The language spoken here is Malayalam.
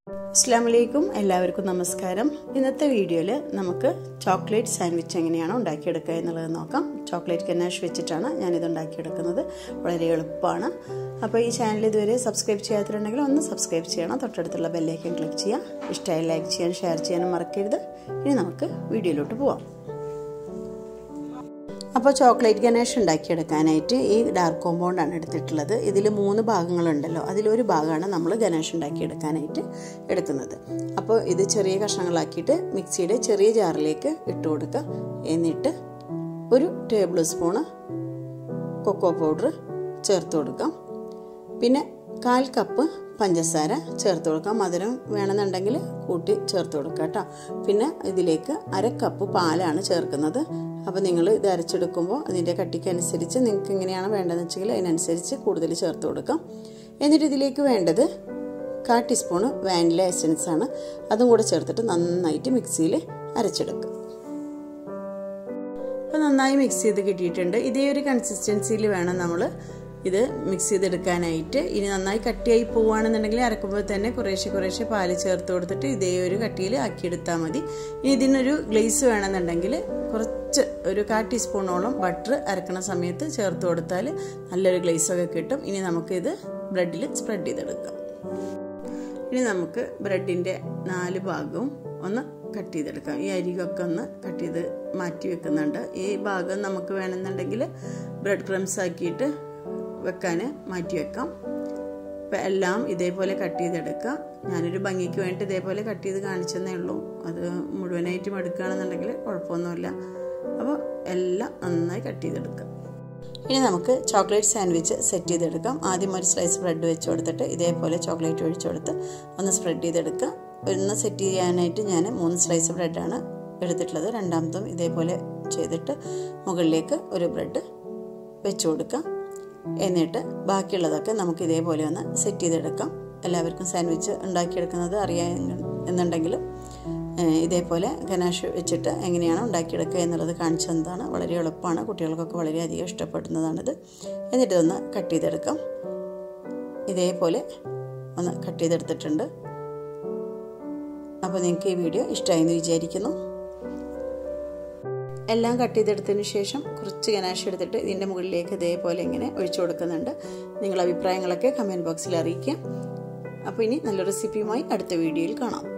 അസ്സാം വലൈക്കും എല്ലാവർക്കും നമസ്കാരം ഇന്നത്തെ വീഡിയോയിൽ നമുക്ക് ചോക്ലേറ്റ് സാൻഡ്വിച്ച് എങ്ങനെയാണ് ഉണ്ടാക്കിയെടുക്കുക എന്നുള്ളത് നോക്കാം ചോക്ലേറ്റ് കനാഷ് വെച്ചിട്ടാണ് ഞാനിത് ഉണ്ടാക്കിയെടുക്കുന്നത് വളരെ എളുപ്പമാണ് അപ്പോൾ ഈ ചാനൽ ഇതുവരെ സബ്സ്ക്രൈബ് ചെയ്യാത്തിട്ടുണ്ടെങ്കിൽ ഒന്ന് സബ്സ്ക്രൈബ് ചെയ്യണം തൊട്ടടുത്തുള്ള ബെല്ലേക്കൻ ക്ലിക്ക് ചെയ്യുക ഇഷ്ടമായി ലൈക്ക് ചെയ്യാൻ ഷെയർ ചെയ്യാനും മറക്കരുത് ഇനി നമുക്ക് വീഡിയോയിലോട്ട് പോവാം അപ്പോൾ ചോക്ലേറ്റ് ഗണേഷ് ഉണ്ടാക്കിയെടുക്കാനായിട്ട് ഈ ഡാർക്ക് കോമ്പൗണ്ടാണ് എടുത്തിട്ടുള്ളത് ഇതിൽ മൂന്ന് ഭാഗങ്ങളുണ്ടല്ലോ അതിലൊരു ഭാഗമാണ് നമ്മൾ ഗണേഷ് ഉണ്ടാക്കിയെടുക്കാനായിട്ട് എടുക്കുന്നത് അപ്പോൾ ഇത് ചെറിയ കഷ്ണങ്ങളാക്കിയിട്ട് മിക്സിയുടെ ചെറിയ ജാറിലേക്ക് ഇട്ട് കൊടുക്കുക എന്നിട്ട് ഒരു ടേബിൾ സ്പൂണ് കൊക്കോ പൗഡർ ചേർത്ത് കൊടുക്കാം പിന്നെ കാൽ കപ്പ് പഞ്ചസാര ചേർത്ത് കൊടുക്കാം മധുരം വേണമെന്നുണ്ടെങ്കിൽ കൂട്ടി ചേർത്ത് കൊടുക്കുക കേട്ടോ പിന്നെ ഇതിലേക്ക് അര കപ്പ് പാലാണ് ചേർക്കുന്നത് അപ്പോൾ നിങ്ങൾ ഇത് അരച്ചെടുക്കുമ്പോൾ അതിൻ്റെ കട്ടിക്കനുസരിച്ച് നിങ്ങൾക്ക് എങ്ങനെയാണ് വേണ്ടതെന്ന് വെച്ചെങ്കിൽ അതിനനുസരിച്ച് കൂടുതൽ ചേർത്ത് കൊടുക്കാം എന്നിട്ട് ഇതിലേക്ക് വേണ്ടത് കാ ടീസ്പൂണ് വാനില എസൻസ് ആണ് അതും കൂടെ ചേർത്തിട്ട് നന്നായിട്ട് മിക്സിയിൽ അരച്ചെടുക്കുക അപ്പോൾ നന്നായി മിക്സ് ചെയ്ത് കിട്ടിയിട്ടുണ്ട് ഇതേ ഒരു കൺസിസ്റ്റൻസിയിൽ വേണം നമ്മൾ ഇത് മിക്സ് ചെയ്തെടുക്കാനായിട്ട് ഇനി നന്നായി കട്ടിയായി പോവുകയാണെന്നുണ്ടെങ്കിൽ അരക്കുമ്പോൾ തന്നെ കുറേശ്ശെ കുറേശ്ശെ പാല് ചേർത്ത് കൊടുത്തിട്ട് ഇതേ ഒരു കട്ടിയിൽ ആക്കിയെടുത്താൽ മതി ഇനി ഇതിനൊരു ഗ്ലേസ് വേണമെന്നുണ്ടെങ്കിൽ കുറച്ച് ഒരു കാ ടീസ്പൂണോളം ബട്ടർ അരക്കണ സമയത്ത് ചേർത്ത് കൊടുത്താൽ നല്ലൊരു ഗ്ലേസൊക്കെ കിട്ടും ഇനി നമുക്കിത് ബ്രെഡിൽ സ്പ്രെഡ് ചെയ്തെടുക്കാം ഇനി നമുക്ക് ബ്രെഡിൻ്റെ നാല് ഭാഗവും ഒന്ന് കട്ട് ചെയ്തെടുക്കാം ഈ അരികൊക്കെ ഒന്ന് കട്ട് ചെയ്ത് മാറ്റി വെക്കുന്നുണ്ട് ഈ ഭാഗം നമുക്ക് വേണമെന്നുണ്ടെങ്കിൽ ബ്രെഡ് ക്രംസ് ആക്കിയിട്ട് വെക്കാൻ മാറ്റി വെക്കാം ഇപ്പം എല്ലാം ഇതേപോലെ കട്ട് ചെയ്തെടുക്കുക ഞാനൊരു ഭംഗിക്ക് വേണ്ടി ഇതേപോലെ കട്ട് ചെയ്ത് കാണിച്ചെന്നേ ഉള്ളൂ അത് മുഴുവനായിട്ടും എടുക്കുകയാണെന്നുണ്ടെങ്കിൽ കുഴപ്പമൊന്നുമില്ല അപ്പോൾ എല്ലാം നന്നായി കട്ട് ചെയ്തെടുക്കുക ഇനി നമുക്ക് ചോക്ലേറ്റ് സാൻഡ്വിച്ച് സെറ്റ് ചെയ്തെടുക്കാം ആദ്യം ഒരു സ്ലൈസ് ബ്രെഡ് വെച്ച് കൊടുത്തിട്ട് ഇതേപോലെ ചോക്ലേറ്റ് ഒഴിച്ചു കൊടുത്ത് ഒന്ന് സ്പ്രെഡ് ചെയ്തെടുക്കുക ഒന്ന് സെറ്റ് ചെയ്യാനായിട്ട് ഞാൻ മൂന്ന് സ്ലൈസ് ബ്രെഡാണ് എടുത്തിട്ടുള്ളത് രണ്ടാമത്തും ഇതേപോലെ ചെയ്തിട്ട് മുകളിലേക്ക് ഒരു ബ്രെഡ് വെച്ച് കൊടുക്കുക എന്നിട്ട് ബാക്കിയുള്ളതൊക്കെ നമുക്ക് ഇതേപോലെ ഒന്ന് സെറ്റ് ചെയ്തെടുക്കാം എല്ലാവർക്കും സാൻഡ്വിച്ച് ഉണ്ടാക്കിയെടുക്കുന്നത് അറിയാം എന്നുണ്ടെങ്കിലും ഇതേപോലെ ഗനാഷ് വെച്ചിട്ട് എങ്ങനെയാണ് ഉണ്ടാക്കിയെടുക്കുക എന്നുള്ളത് കാണിച്ചു തന്നതാണ് വളരെ എളുപ്പമാണ് കുട്ടികൾക്കൊക്കെ വളരെയധികം ഇഷ്ടപ്പെടുന്നതാണിത് എന്നിട്ട് ഒന്ന് കട്ട് ചെയ്തെടുക്കാം ഇതേപോലെ ഒന്ന് കട്ട് ചെയ്തെടുത്തിട്ടുണ്ട് അപ്പോൾ നിങ്ങൾക്ക് ഈ വീഡിയോ ഇഷ്ടമായി എന്ന് വിചാരിക്കുന്നു എല്ലാം കട്ട് ചെയ്തെടുത്തതിന് ശേഷം കുറച്ച് ഗനാഷ് എടുത്തിട്ട് ഇതിൻ്റെ മുകളിലേക്ക് ഇതേപോലെ ഇങ്ങനെ ഒഴിച്ചു കൊടുക്കുന്നുണ്ട് നിങ്ങളുടെ അഭിപ്രായങ്ങളൊക്കെ കമൻറ്റ് ബോക്സിൽ അറിയിക്കാം അപ്പോൾ ഇനി നല്ല റെസിപ്പിയുമായി അടുത്ത വീഡിയോയിൽ കാണാം